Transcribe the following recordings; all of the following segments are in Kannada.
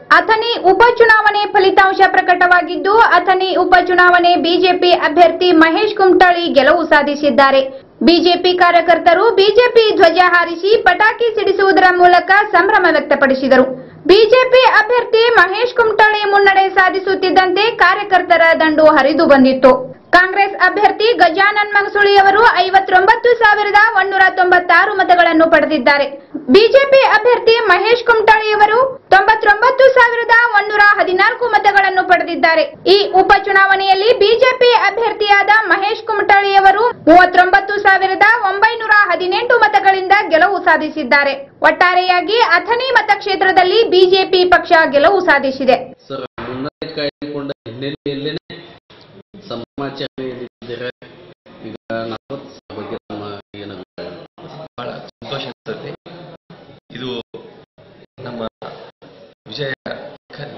ಅಥಣಿ ಉಪಚುನಾವಣೆ ಫಲಿತಾಂಶ ಪ್ರಕಟವಾಗಿದ್ದು ಅಥಣಿ ಉಪಚುನಾವಣೆ ಬಿಜೆಪಿ ಅಭ್ಯರ್ಥಿ ಮಹೇಶ್ ಕುಮಟಳ್ಳಿ ಗೆಲುವು ಸಾಧಿಸಿದ್ದಾರೆ ಬಿಜೆಪಿ ಕಾರ್ಯಕರ್ತರು ಬಿಜೆಪಿ ಧ್ವಜ ಹಾರಿಸಿ ಪಟಾಕಿ ಸಿಡಿಸುವುದರ ಮೂಲಕ ಸಂಭ್ರಮ ವ್ಯಕ್ತಪಡಿಸಿದರು ಬಿಜೆಪಿ ಅಭ್ಯರ್ಥಿ ಮಹೇಶ್ ಕುಮಟಳ್ಳಿ ಮುನ್ನಡೆ ಸಾಧಿಸುತ್ತಿದ್ದಂತೆ ಕಾರ್ಯಕರ್ತರ ದಂಡು ಹರಿದು ಬಂದಿತ್ತು ಕಾಂಗ್ರೆಸ್ ಅಭ್ಯರ್ಥಿ ಗಜಾನನ್ ಮಂಗಸುಳಿ ಅವರು ಐವತ್ತೊಂಬತ್ತು ಸಾವಿರದ ಒಂದೂರ ತೊಂಬತ್ತಾರು ಮತಗಳನ್ನು ಪಡೆದಿದ್ದಾರೆ ಬಿಜೆಪಿ ಅಭ್ಯರ್ಥಿ ಮಹೇಶ್ ಕುಮಟಳ್ಳಿ ಅವರು ತೊಂಬತ್ತೊಂಬತ್ತು ಸಾವಿರದ ಒಂದೂರ ಹದಿನಾಲ್ಕು ಮತಗಳನ್ನು ಪಡೆದಿದ್ದಾರೆ ಈ ಉಪಚುನಾವಣೆಯಲ್ಲಿ ಬಿಜೆಪಿ ಅಭ್ಯರ್ಥಿಯಾದ ಮಹೇಶ್ ಕುಮಟಳ್ಳಿ ಅವರು ಮೂವತ್ತೊಂಬತ್ತು ಸಾವಿರದ ಒಂಬೈನೂರ ಹದಿನೆಂಟು ಮತಗಳಿಂದ ಗೆಲುವು ಸಾಧಿಸಿದ್ದಾರೆ ಒಟ್ಟಾರೆಯಾಗಿ ಅಥಣಿ ಮತಕ್ಷೇತ್ರದಲ್ಲಿ ಬಿಜೆಪಿ ಪಕ್ಷ ಗೆಲುವು ಸಾಧಿಸಿದೆ ಸರ್ ಮುನ್ನಡೆ ಕಾಯ್ದುಕೊಂಡ ಹಿನ್ನೆಲೆಯಲ್ಲೇನೆ ಸಮಾಚಾರ ನೀಡಿದ್ದೀರಾ ಈಗ ನಲವತ್ತು ಬಗ್ಗೆ ನಮ್ಮ ಏನು ಬಹಳ ಸಂತೋಷ ಅನಿಸುತ್ತೆ ಇದು ನಮ್ಮ ವಿಜಯ ಕ-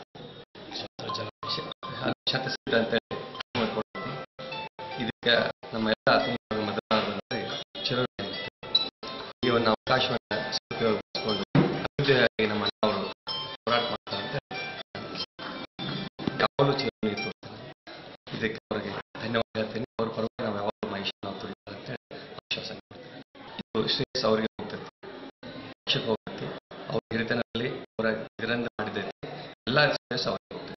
ಶತಸಿದ್ಧ ಅಂತ ಮಾಡ್ಕೊಳ್ತೀನಿ ಇದಕ್ಕೆ ನಮ್ಮ ಎಲ್ಲ ಆತ್ಮೀಯ ಮತದಾರರಲ್ಲಿ ಚಿರಋಣಿ ಅನಿಸುತ್ತೆ ಈ ಒಂದು ಅವಕಾಶವನ್ನು ಸದುಪಯೋಗಿಸಿಕೊಂಡು ಅಭಿವೃದ್ಧಿಯಾಗಿ ನಮ್ಮ ಅವರು ಹೋರಾಟ ಮಾಡ್ತಾರೆ ಅಂತ ಯಾವಾಗಲೂ ಚಿರಋಣಿ ತೋರ್ತಾರೆ ಇದಕ್ಕೆ ಅವರಿಗೆ ಧನ್ಯವಾದ ಹೇಳ್ತೀನಿ ಅವ್ರ ಪರವಾಗಿ ನಾವು ಯಾವಾಗಲೂ ಮಹೇಶ್ ನಾವು ತುಳಿತಾರೆ ಅಂತ ಆಶ್ವಾಸನೆ ಇದು ಶ್ರೇಯಸ್ ಅವರಿಗೆ